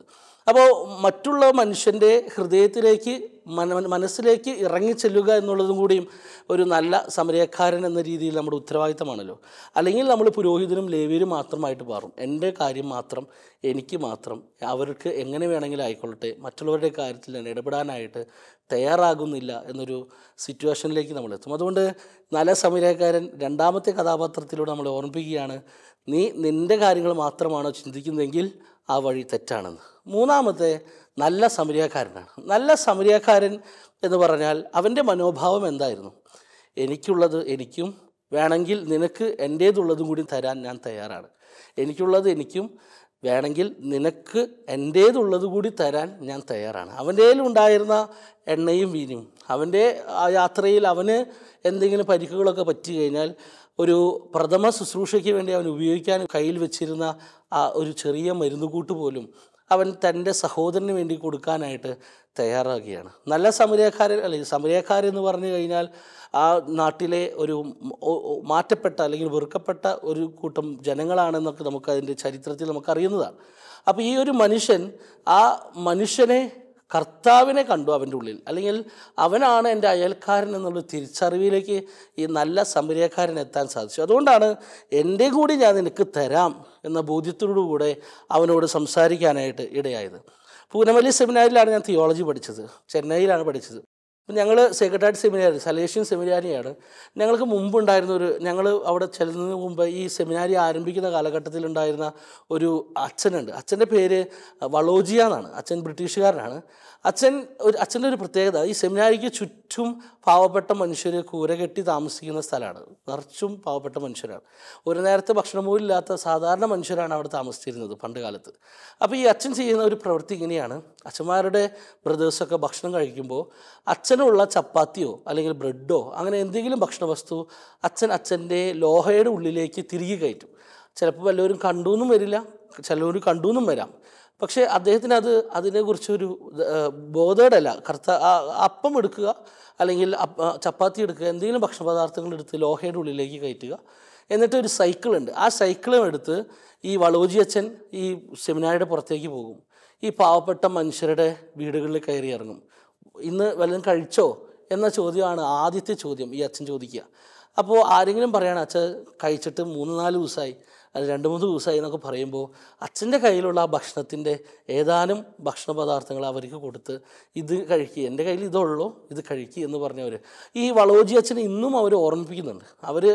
അപ്പോൾ മറ്റുള്ള മനുഷ്യൻ്റെ ഹൃദയത്തിലേക്ക് മന മനസ്സിലേക്ക് ഇറങ്ങിച്ചെല്ലുക എന്നുള്ളതും കൂടിയും ഒരു നല്ല സമരക്കാരൻ എന്ന രീതിയിൽ നമ്മുടെ ഉത്തരവാദിത്തമാണല്ലോ അല്ലെങ്കിൽ നമ്മൾ പുരോഹിതനും ലേവ്യരും മാത്രമായിട്ട് മാറും എൻ്റെ കാര്യം മാത്രം എനിക്ക് മാത്രം അവർക്ക് എങ്ങനെ വേണമെങ്കിലും ആയിക്കൊള്ളട്ടെ മറ്റുള്ളവരുടെ കാര്യത്തിൽ ഞാൻ ഇടപെടാനായിട്ട് തയ്യാറാകുന്നില്ല എന്നൊരു സിറ്റുവേഷനിലേക്ക് നമ്മൾ എത്തും അതുകൊണ്ട് നല്ല സമരക്കാരൻ രണ്ടാമത്തെ കഥാപാത്രത്തിലൂടെ നമ്മളെ ഓർമ്മിപ്പിക്കുകയാണ് നീ നിൻ്റെ കാര്യങ്ങൾ മാത്രമാണോ ചിന്തിക്കുന്നതെങ്കിൽ ആ വഴി തെറ്റാണെന്ന് മൂന്നാമത്തെ നല്ല സമരിയാക്കാരനാണ് നല്ല സമരിയാക്കാരൻ എന്ന് പറഞ്ഞാൽ അവൻ്റെ മനോഭാവം എന്തായിരുന്നു എനിക്കുള്ളത് എനിക്കും വേണമെങ്കിൽ നിനക്ക് എൻ്റേതുള്ളതും കൂടി തരാൻ ഞാൻ തയ്യാറാണ് എനിക്കുള്ളത് എനിക്കും വേണമെങ്കിൽ നിനക്ക് എൻ്റേതുള്ളത് കൂടി തരാൻ ഞാൻ തയ്യാറാണ് അവൻ്റെ ഉണ്ടായിരുന്ന എണ്ണയും വീഞ്ഞും അവൻ്റെ ആ യാത്രയിൽ അവന് എന്തെങ്കിലും പരിക്കുകളൊക്കെ പറ്റി കഴിഞ്ഞാൽ ഒരു പ്രഥമ ശുശ്രൂഷയ്ക്ക് വേണ്ടി അവൻ ഉപയോഗിക്കാൻ കയ്യിൽ വെച്ചിരുന്ന ആ ഒരു ചെറിയ മരുന്നുകൂട്ട് പോലും അവൻ തൻ്റെ സഹോദരന് വേണ്ടി കൊടുക്കാനായിട്ട് തയ്യാറാകുകയാണ് നല്ല സമരക്കാരൻ അല്ലെങ്കിൽ സമരക്കാരെന്ന് പറഞ്ഞു കഴിഞ്ഞാൽ ആ നാട്ടിലെ ഒരു ഒ- ഒ- മാറ്റപ്പെട്ട അല്ലെങ്കിൽ വെറുക്കപ്പെട്ട ഒരു കൂട്ടം ജനങ്ങളാണെന്നൊക്കെ നമുക്ക് അതിൻ്റെ ചരിത്രത്തിൽ നമുക്കറിയുന്നതാണ് അപ്പോൾ ഈ ഒരു മനുഷ്യൻ ആ മനുഷ്യനെ കർത്താവിനെ കണ്ടു അവൻ്റെ ഉള്ളിൽ അല്ലെങ്കിൽ അവനാണ് എൻ്റെ അയൽക്കാരൻ എന്നുള്ള തിരിച്ചറിവിലേക്ക് ഈ നല്ല സമരക്കാരൻ എത്താൻ സാധിച്ചു അതുകൊണ്ടാണ് എൻ്റെ കൂടി ഞാൻ നിനക്ക് തരാം എന്ന ബോധ്യത്തോടു കൂടെ അവനോട് സംസാരിക്കാനായിട്ട് ഇടയായത് പൂനമല്ലി സെമിനാരിലാണ് ഞാൻ തിയോളജി പഠിച്ചത് ചെന്നൈയിലാണ് പഠിച്ചത് അപ്പം ഞങ്ങൾ സെക്രട്ടേറിയറ്റ് സെമിനാരി സലേഷ്യൻ സെമിനാരിയാണ് ഞങ്ങൾക്ക് മുമ്പുണ്ടായിരുന്ന ഒരു ഞങ്ങൾ അവിടെ ചെല്ലുന്നതിന് മുമ്പ് ഈ സെമിനാരി ആരംഭിക്കുന്ന കാലഘട്ടത്തിലുണ്ടായിരുന്ന ഒരു അച്ഛനുണ്ട് അച്ഛൻ്റെ പേര് വളോജിയ എന്നാണ് അച്ഛൻ ബ്രിട്ടീഷുകാരനാണ് അച്ഛൻ ഒരു അച്ഛൻ്റെ ഒരു പ്രത്യേകത ഈ സെമിനാരിക്ക് ചുറ്റും പാവപ്പെട്ട മനുഷ്യർ കൂര കെട്ടി താമസിക്കുന്ന സ്ഥലമാണ് നിറച്ചും പാവപ്പെട്ട മനുഷ്യരാണ് ഒരു നേരത്തെ ഭക്ഷണം പോലും ഇല്ലാത്ത സാധാരണ മനുഷ്യരാണ് അവിടെ താമസിച്ചിരുന്നത് പണ്ട് കാലത്ത് അപ്പോൾ ഈ അച്ഛൻ ചെയ്യുന്ന ഒരു പ്രവൃത്തി ഇങ്ങനെയാണ് അച്ഛന്മാരുടെ ബ്രദേഴ്സൊക്കെ ഭക്ഷണം കഴിക്കുമ്പോൾ അച്ഛനുള്ള ചപ്പാത്തിയോ അല്ലെങ്കിൽ ബ്രെഡോ അങ്ങനെ എന്തെങ്കിലും ഭക്ഷണ വസ്തു അച്ഛൻ അച്ഛൻ്റെ ലോഹയുടെ ഉള്ളിലേക്ക് തിരികെ കയറ്റും ചിലപ്പോൾ വല്ലവരും കണ്ടു എന്നും വരില്ല ചിലവർ കണ്ടു എന്നും വരാം പക്ഷേ അദ്ദേഹത്തിന് അത് അതിനെക്കുറിച്ചൊരു ബോധേടല്ല കർത്ത ആ- അപ്പം എടുക്കുക അല്ലെങ്കിൽ അപ്പ- ചപ്പാത്തി എടുക്കുക എന്തെങ്കിലും ഭക്ഷണ പദാർത്ഥങ്ങൾ എടുത്ത് ലോഹയുടെ ഉള്ളിലേക്ക് കയറ്റുക എന്നിട്ട് ഒരു സൈക്കിളുണ്ട് ആ സൈക്കിളും എടുത്ത് ഈ വളോജി അച്ഛൻ ഈ സെമിനാരിയുടെ പുറത്തേക്ക് പോകും ഈ പാവപ്പെട്ട മനുഷ്യരുടെ വീടുകളിൽ കയറി ഇറങ്ങും ഇന്ന് വല്ലതും കഴിച്ചോ എന്ന ചോദ്യമാണ് ആദ്യത്തെ ചോദ്യം ഈ അച്ഛൻ ചോദിക്കുക അപ്പോൾ ആരെങ്കിലും പറയണം അച്ഛൻ കഴിച്ചിട്ട് മൂന്ന് നാല് ദിവസമായി അത് രണ്ട് മൂന്ന് ദിവസമായി എന്നൊക്കെ പറയുമ്പോൾ അച്ഛൻ്റെ കയ്യിലുള്ള ആ ഭക്ഷണത്തിൻ്റെ ഏതാനും ഭക്ഷണ പദാർത്ഥങ്ങൾ അവർക്ക് കൊടുത്ത് ഇത് കഴിക്കുക എൻ്റെ കയ്യിൽ ഇതുള്ളൂ ഇത് കഴിക്കുക എന്ന് പറഞ്ഞവർ ഈ വളോജി അച്ഛനെ ഇന്നും അവർ ഓർമ്മിപ്പിക്കുന്നുണ്ട് അവർ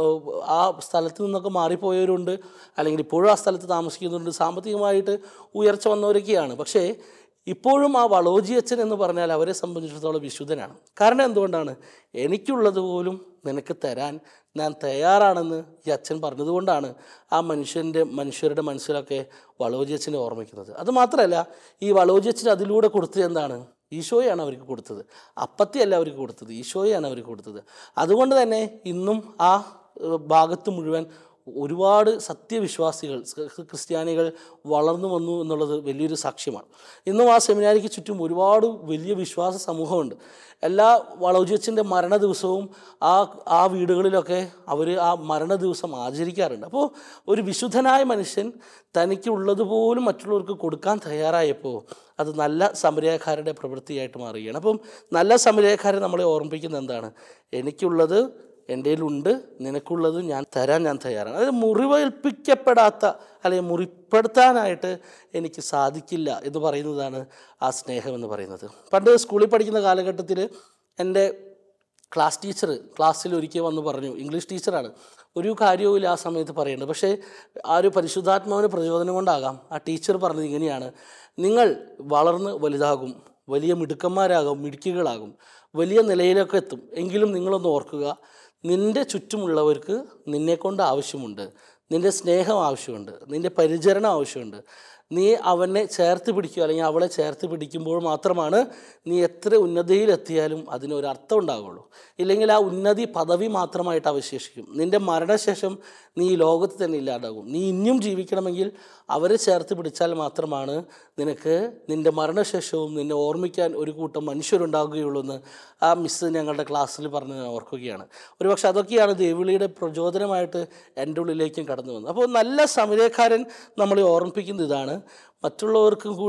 ആ സ്ഥലത്ത് നിന്നൊക്കെ മാറിപ്പോയവരുണ്ട് അല്ലെങ്കിൽ ഇപ്പോഴും ആ സ്ഥലത്ത് താമസിക്കുന്നുണ്ട് സാമ്പത്തികമായിട്ട് ഉയർച്ച വന്നവരൊക്കെയാണ് പക്ഷേ ഇപ്പോഴും ആ വളോജി അച്ഛൻ എന്ന് പറഞ്ഞാൽ അവരെ സംബന്ധിച്ചിടത്തോളം വിശുദ്ധനാണ് കാരണം എന്തുകൊണ്ടാണ് എനിക്കുള്ളത് പോലും നിനക്ക് തരാൻ ഞാൻ തയ്യാറാണെന്ന് ഈ അച്ഛൻ പറഞ്ഞതുകൊണ്ടാണ് ആ മനുഷ്യൻ്റെ മനുഷ്യരുടെ മനസ്സിലൊക്കെ വളോജി അച്ഛനെ ഓർമ്മിക്കുന്നത് അതുമാത്രമല്ല ഈ വളോജി അച്ഛൻ അതിലൂടെ കൊടുത്തത് എന്താണ് ഈശോയാണ് അവർക്ക് കൊടുത്തത് അപ്പത്തിയല്ല അവർക്ക് കൊടുത്തത് ഈശോയാണ് അവർക്ക് കൊടുത്തത് അതുകൊണ്ട് തന്നെ ഇന്നും ആ ഏഹ്, ഭാഗത്ത് മുഴുവൻ ഒരുപാട് സത്യവിശ്വാസികൾ ക്രി- ക്രിസ്ത്യാനികൾ വളർന്നു വന്നു എന്നുള്ളത് വലിയൊരു സാക്ഷ്യമാണ് ഇന്നും ആ സെമിനാരിക്ക് ചുറ്റും ഒരുപാട് വലിയ വിശ്വാസ സമൂഹമുണ്ട് എല്ലാ വളോജിയച്ഛൻ്റെ മരണ ദിവസവും ആ ആ വീടുകളിലൊക്കെ അവർ ആ മരണ ദിവസം ആചരിക്കാറുണ്ട് അപ്പോൾ ഒരു വിശുദ്ധനായ മനുഷ്യൻ തനിക്കുള്ളതുപോലും മറ്റുള്ളവർക്ക് കൊടുക്കാൻ തയ്യാറായപ്പോൾ അത് നല്ല സമരക്കാരുടെ പ്രവൃത്തിയായിട്ട് മാറുകയാണ് അപ്പം നല്ല സമരക്കാരെ നമ്മളെ ഓർമ്മിപ്പിക്കുന്നത് എന്താണ് എനിക്കുള്ളത് എൻ്റെ ഉണ്ട് നിനക്കുള്ളത് ഞാൻ തരാൻ ഞാൻ തയ്യാറാണ് അതായത് മുറിവേൽപ്പിക്കപ്പെടാത്ത അല്ലെങ്കിൽ മുറിപ്പെടുത്താനായിട്ട് എനിക്ക് സാധിക്കില്ല എന്ന് പറയുന്നതാണ് ആ സ്നേഹം എന്ന് പറയുന്നത് പണ്ട് സ്കൂളിൽ പഠിക്കുന്ന കാലഘട്ടത്തിൽ എൻ്റെ ക്ലാസ് ടീച്ചർ ക്ലാസ്സിൽ ഒരിക്കൽ വന്ന് പറഞ്ഞു ഇംഗ്ലീഷ് ടീച്ചറാണ് ഒരു കാര്യവും ആ സമയത്ത് പറയുന്നത് പക്ഷേ ആ ഒരു പരിശുദ്ധാത്മാവിന് പ്രചോദനം കൊണ്ടാകാം ആ ടീച്ചർ പറഞ്ഞത് ഇങ്ങനെയാണ് നിങ്ങൾ വളർന്ന് വലുതാകും വലിയ മിടുക്കന്മാരാകും മിടുക്കികളാകും വലിയ നിലയിലൊക്കെ എത്തും എങ്കിലും നിങ്ങളൊന്ന് ഓർക്കുക നിൻ്റെ ചുറ്റുമുള്ളവർക്ക് നിന്നെക്കൊണ്ട് ആവശ്യമുണ്ട് നിൻ്റെ സ്നേഹം ആവശ്യമുണ്ട് നിൻ്റെ പരിചരണം ആവശ്യമുണ്ട് നീ അവനെ ചേർത്ത് പിടിക്കുക അല്ലെങ്കിൽ അവളെ ചേർത്ത് പിടിക്കുമ്പോൾ മാത്രമാണ് നീ എത്ര ഉന്നതിയിലെത്തിയാലും അതിനൊരർത്ഥം ഉണ്ടാകുള്ളൂ ഇല്ലെങ്കിൽ ആ ഉന്നതി പദവി മാത്രമായിട്ട് അവശേഷിക്കും നിൻ്റെ മരണശേഷം നീ ഈ ലോകത്ത് തന്നെ ഇല്ലാതാകും നീ ഇനിയും ജീവിക്കണമെങ്കിൽ അവരെ ചേർത്ത് പിടിച്ചാൽ മാത്രമാണ് നിനക്ക് നിൻ്റെ മരണശേഷവും നിന്നെ ഓർമ്മിക്കാൻ ഒരു കൂട്ടം മനുഷ്യരുണ്ടാകുകയുള്ളൂ എന്ന് ആ മിസ്സ് ഞങ്ങളുടെ ക്ലാസ്സിൽ പറഞ്ഞ് ഞാൻ ഓർക്കുകയാണ് ഒരുപക്ഷെ അതൊക്കെയാണ് ദേവിളിയുടെ പ്രചോദനമായിട്ട് എൻ്റെ ഉള്ളിലേക്കും കടന്നു വന്നത് അപ്പോൾ നല്ല സമരക്കാരൻ നമ്മളെ ഓർമ്മിപ്പിക്കുന്ന ഇതാണ് മറ്റുള്ളവർക്കും കൂടി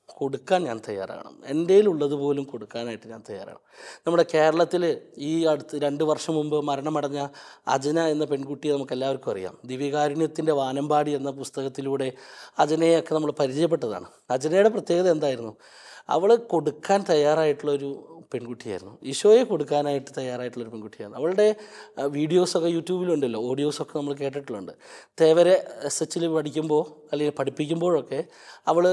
കൊടുക്കാൻ ഞാൻ തയ്യാറാണ് എൻ്റെ ഉള്ളത് പോലും കൊടുക്കാനായിട്ട് ഞാൻ തയ്യാറാണ് നമ്മുടെ കേരളത്തിൽ ഈ അടുത്ത് രണ്ട് വർഷം മുമ്പ് മരണമടഞ്ഞ അജന എന്ന പെൺകുട്ടിയെ നമുക്ക് എല്ലാവർക്കും അറിയാം ദിവ്യകാരുണ്യത്തിൻ്റെ വാനമ്പാടി എന്ന പുസ്തകത്തിലൂടെ അജനയൊക്കെ നമ്മൾ പരിചയപ്പെട്ടതാണ് അജനയുടെ പ്രത്യേകത എന്തായിരുന്നു അവൾ കൊടുക്കാൻ തയ്യാറായിട്ടുള്ള ഒരു പെൺകുട്ടിയായിരുന്നു ഈശോയെ കൊടുക്കാനായിട്ട് തയ്യാറായിട്ടുള്ള ഒരു പെൺകുട്ടിയായിരുന്നു അവളുടെ ആ, വീഡിയോസൊക്കെ യൂട്യൂബിലുണ്ടല്ലോ ഓഡിയോസൊക്കെ നമ്മൾ കേട്ടിട്ടുണ്ട് തേവരെ എസ് എച്ചിൽ പഠിക്കുമ്പോൾ അല്ലെങ്കിൽ പഠിപ്പിക്കുമ്പോഴൊക്കെ അവൾ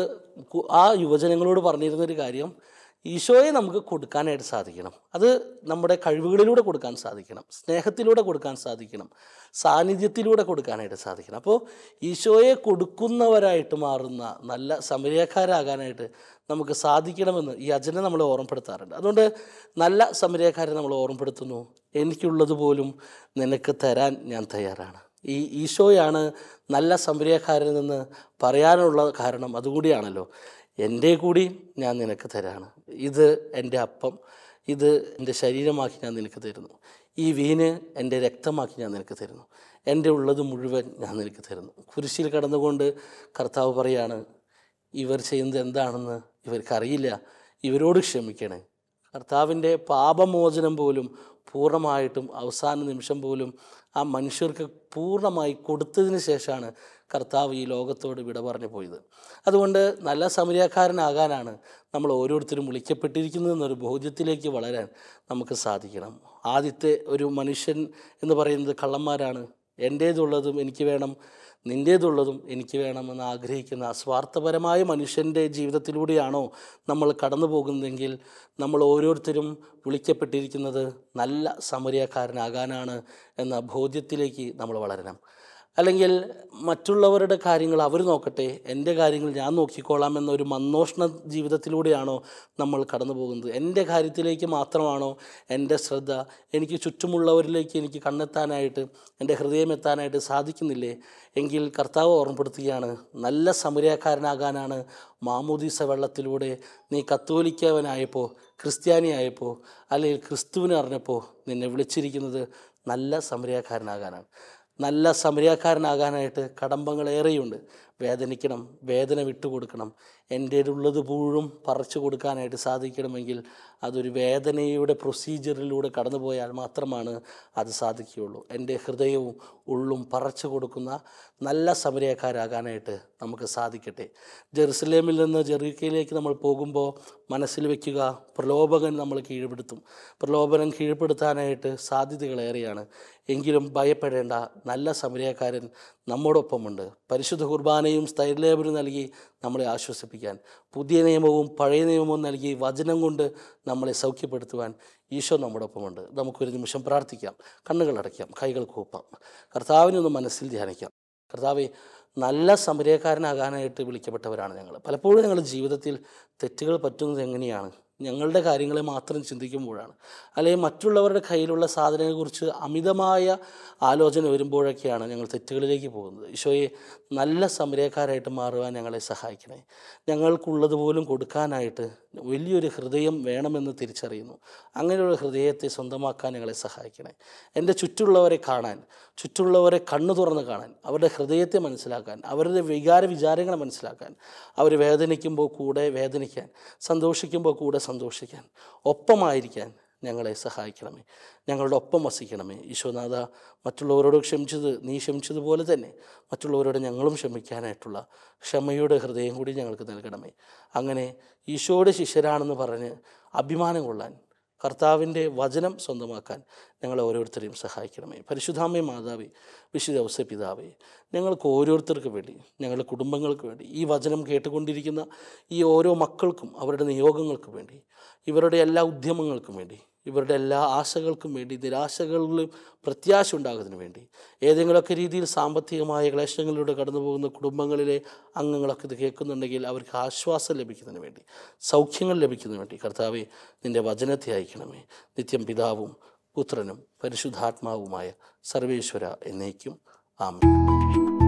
ആ യുവജനങ്ങളോട് പറഞ്ഞിരുന്നൊരു കാര്യം ഈശോയെ നമുക്ക് കൊടുക്കാനായിട്ട് സാധിക്കണം അത് നമ്മുടെ കഴിവുകളിലൂടെ കൊടുക്കാൻ സാധിക്കണം സ്നേഹത്തിലൂടെ കൊടുക്കാൻ സാധിക്കണം സാന്നിധ്യത്തിലൂടെ കൊടുക്കാനായിട്ട് സാധിക്കണം അപ്പോൾ ഈശോയെ കൊടുക്കുന്നവരായിട്ട് മാറുന്ന നല്ല സമരക്കാരാകാനായിട്ട് നമുക്ക് സാധിക്കണമെന്ന് ഈ അജനെ നമ്മൾ ഓർമ്മപ്പെടുത്താറുണ്ട് അതുകൊണ്ട് നല്ല സമരക്കാരെ നമ്മൾ ഓർമ്മപ്പെടുത്തുന്നു എനിക്കുള്ളത് പോലും നിനക്ക് തരാൻ ഞാൻ തയ്യാറാണ് ഈ ഈശോയാണ് നല്ല സമരക്കാരിൽ നിന്ന് പറയാനുള്ള കാരണം അതുകൂടിയാണല്ലോ എൻ്റെ കൂടി ഞാൻ നിനക്ക് തരാണ് ഇത് എൻ്റെ അപ്പം ഇത് എൻ്റെ ശരീരമാക്കി ഞാൻ നിനക്ക് തരുന്നു ഈ വീന് എൻ്റെ രക്തമാക്കി ഞാൻ നിനക്ക് തരുന്നു എൻ്റെ ഉള്ളത് മുഴുവൻ ഞാൻ നിനക്ക് തരുന്നു കുരിശിൽ കടന്നുകൊണ്ട് കർത്താവ് പറയാണ് ഇവർ ചെയ്യുന്നത് എന്താണെന്ന് ഇവർക്കറിയില്ല ഇവരോട് ക്ഷമിക്കണേ കർത്താവിൻ്റെ പാപമോചനം പോലും പൂർണ്ണമായിട്ടും അവസാന നിമിഷം പോലും ആ മനുഷ്യർക്ക് പൂർണ്ണമായി കൊടുത്തതിന് ശേഷമാണ് കർത്താവ് ഈ ലോകത്തോട് വിട പറഞ്ഞു പോയത് അതുകൊണ്ട് നല്ല സമരക്കാരനാകാനാണ് നമ്മൾ ഓരോരുത്തരും വിളിക്കപ്പെട്ടിരിക്കുന്നതെന്നൊരു ബോധ്യത്തിലേക്ക് വളരാൻ നമുക്ക് സാധിക്കണം ആദ്യത്തെ ഒരു മനുഷ്യൻ എന്ന് പറയുന്നത് കള്ളന്മാരാണ് എൻ്റേതുള്ളതും എനിക്ക് വേണം നിൻ്റേതുള്ളതും എനിക്ക് വേണമെന്ന് ആഗ്രഹിക്കുന്ന സ്വാർത്ഥപരമായ മനുഷ്യൻ്റെ ജീവിതത്തിലൂടെയാണോ നമ്മൾ കടന്നു പോകുന്നതെങ്കിൽ നമ്മൾ ഓരോരുത്തരും വിളിക്കപ്പെട്ടിരിക്കുന്നത് നല്ല സമരക്കാരനാകാനാണ് എന്ന ബോധ്യത്തിലേക്ക് നമ്മൾ വളരണം അല്ലെങ്കിൽ മറ്റുള്ളവരുടെ കാര്യങ്ങൾ അവർ നോക്കട്ടെ എൻ്റെ കാര്യങ്ങൾ ഞാൻ നോക്കിക്കോളാം എന്നൊരു മന്നോഷ്ണ ജീവിതത്തിലൂടെയാണോ നമ്മൾ കടന്നു പോകുന്നത് എൻ്റെ കാര്യത്തിലേക്ക് മാത്രമാണോ എൻ്റെ ശ്രദ്ധ എനിക്ക് ചുറ്റുമുള്ളവരിലേക്ക് എനിക്ക് കണ്ണെത്താനായിട്ട് എൻ്റെ ഹൃദയം എത്താനായിട്ട് സാധിക്കുന്നില്ലേ എങ്കിൽ കർത്താവ് ഓർമ്മപ്പെടുത്തുകയാണ് നല്ല സമരക്കാരനാകാനാണ് മാമോദീസ വെള്ളത്തിലൂടെ നീ കത്തോലിക്കവനായപ്പോൾ ക്രിസ്ത്യാനിയായപ്പോൾ അല്ലെങ്കിൽ ക്രിസ്തുവിനെ അറിഞ്ഞപ്പോൾ നിന്നെ വിളിച്ചിരിക്കുന്നത് നല്ല സമരക്കാരനാകാനാണ് നല്ല സമരക്കാരനാകാനായിട്ട് കടമ്പങ്ങളേറെയുണ്ട് വേദനിക്കണം വേദന വിട്ടുകൊടുക്കണം എൻ്റെ ഉള്ളത് മുഴുവൻ പറിച്ചു കൊടുക്കാനായിട്ട് സാധിക്കണമെങ്കിൽ അതൊരു വേദനയുടെ പ്രൊസീജിയറിലൂടെ കടന്നു പോയാൽ മാത്രമാണ് അത് സാധിക്കുകയുള്ളൂ എൻ്റെ ഹൃദയവും ഉള്ളും പറിച്ചു കൊടുക്കുന്ന നല്ല സമരക്കാരാകാനായിട്ട് നമുക്ക് സാധിക്കട്ടെ ജെറുസലേമിൽ നിന്ന് ജെറീക്കയിലേക്ക് നമ്മൾ പോകുമ്പോൾ മനസ്സിൽ വയ്ക്കുക പ്രലോഭകൻ നമ്മൾ കീഴ്പ്പെടുത്തും പ്രലോഭനം കീഴ്പ്പെടുത്താനായിട്ട് സാധ്യതകളേറെയാണ് എങ്കിലും ഭയപ്പെടേണ്ട നല്ല സമരക്കാരൻ നമ്മോടൊപ്പമുണ്ട് പരിശുദ്ധ കുർബാനയും സ്ഥൈര്യലേപനും നൽകി നമ്മളെ ആശ്വസിപ്പിക്കാൻ പുതിയ നിയമവും പഴയ നിയമവും നൽകി വചനം കൊണ്ട് നമ്മളെ സൗഖ്യപ്പെടുത്തുവാൻ ഈശോ നമ്മോടൊപ്പമുണ്ട് നമുക്കൊരു നിമിഷം പ്രാർത്ഥിക്കാം കണ്ണുകൾ അടയ്ക്കാം കൈകൾ കൂപ്പാം കർത്താവിനെ ഒന്ന് മനസ്സിൽ ധ്യാനിക്കാം കർത്താവെ നല്ല സമരക്കാരനാകാനായിട്ട് വിളിക്കപ്പെട്ടവരാണ് ഞങ്ങൾ പലപ്പോഴും ഞങ്ങളുടെ ജീവിതത്തിൽ തെറ്റുകൾ പറ്റുന്നത് എങ്ങനെയാണ് ഞങ്ങളുടെ കാര്യങ്ങളെ മാത്രം ചിന്തിക്കുമ്പോഴാണ് അല്ലെങ്കിൽ മറ്റുള്ളവരുടെ കയ്യിലുള്ള സാധനങ്ങളെക്കുറിച്ച് അമിതമായ ആലോചന വരുമ്പോഴൊക്കെയാണ് ഞങ്ങൾ തെറ്റുകളിലേക്ക് പോകുന്നത് ഈശോയെ നല്ല സമരക്കാരായിട്ട് മാറുവാൻ ഞങ്ങളെ സഹായിക്കണേ ഞങ്ങൾക്കുള്ളത് പോലും കൊടുക്കാനായിട്ട് വലിയൊരു ഹൃദയം വേണമെന്ന് തിരിച്ചറിയുന്നു അങ്ങനെയുള്ള ഹൃദയത്തെ സ്വന്തമാക്കാൻ ഞങ്ങളെ സഹായിക്കണേ എൻ്റെ ചുറ്റുള്ളവരെ കാണാൻ ചുറ്റുള്ളവരെ കണ്ണു തുറന്ന് കാണാൻ അവരുടെ ഹൃദയത്തെ മനസ്സിലാക്കാൻ അവരുടെ വികാര വിചാരങ്ങളെ മനസ്സിലാക്കാൻ അവർ വേദനിക്കുമ്പോൾ കൂടെ വേദനിക്കാൻ സന്തോഷിക്കുമ്പോൾ കൂടെ സന്തോഷിക്കാൻ ഒപ്പമായിരിക്കാൻ ഞങ്ങളെ സഹായിക്കണമേ ഞങ്ങളുടെ ഒപ്പം വസിക്കണമേ ഈശോനാഥ മറ്റുള്ളവരോട് ക്ഷമിച്ചത് നീ ക്ഷമിച്ചതുപോലെ തന്നെ മറ്റുള്ളവരോട് ഞങ്ങളും ക്ഷമിക്കാനായിട്ടുള്ള ക്ഷമയുടെ ഹൃദയം കൂടി ഞങ്ങൾക്ക് നൽകണമേ അങ്ങനെ ഈശോയുടെ ശിഷ്യരാണെന്ന് പറഞ്ഞ് അഭിമാനം കൊള്ളാൻ കർത്താവിൻ്റെ വചനം സ്വന്തമാക്കാൻ ഞങ്ങളെ ഓരോരുത്തരെയും സഹായിക്കണമേ പരിശുദ്ധാമ്മേ മാതാവേ വിശുദ്ധ ഔസ പിതാവേ ഞങ്ങൾക്ക് ഓരോരുത്തർക്ക് വേണ്ടി ഞങ്ങളുടെ കുടുംബങ്ങൾക്ക് വേണ്ടി ഈ വചനം കേട്ടുകൊണ്ടിരിക്കുന്ന ഈ ഓരോ മക്കൾക്കും അവരുടെ നിയോഗങ്ങൾക്ക് വേണ്ടി ഇവരുടെ എല്ലാ ഉദ്യമങ്ങൾക്കും വേണ്ടി ഇവരുടെ എല്ലാ ആശകൾക്കും വേണ്ടി നിരാശകളിലും പ്രത്യാശ ഉണ്ടാകുന്നതിന് വേണ്ടി ഏതെങ്കിലുമൊക്കെ രീതിയിൽ സാമ്പത്തികമായ ക്ലേശങ്ങളിലൂടെ കടന്നു പോകുന്ന കുടുംബങ്ങളിലെ അംഗങ്ങളൊക്കെ ഇത് കേൾക്കുന്നുണ്ടെങ്കിൽ അവർക്ക് ആശ്വാസം ലഭിക്കുന്നതിന് വേണ്ടി സൗഖ്യങ്ങൾ ലഭിക്കുന്നതിന് വേണ്ടി കർത്താവെ നിൻ്റെ വചനത്തെ അയക്കണമേ നിത്യം പിതാവും പുത്രനും പരിശുദ്ധാത്മാവുമായ സർവേശ്വര എന്നേക്കും ആമേൻ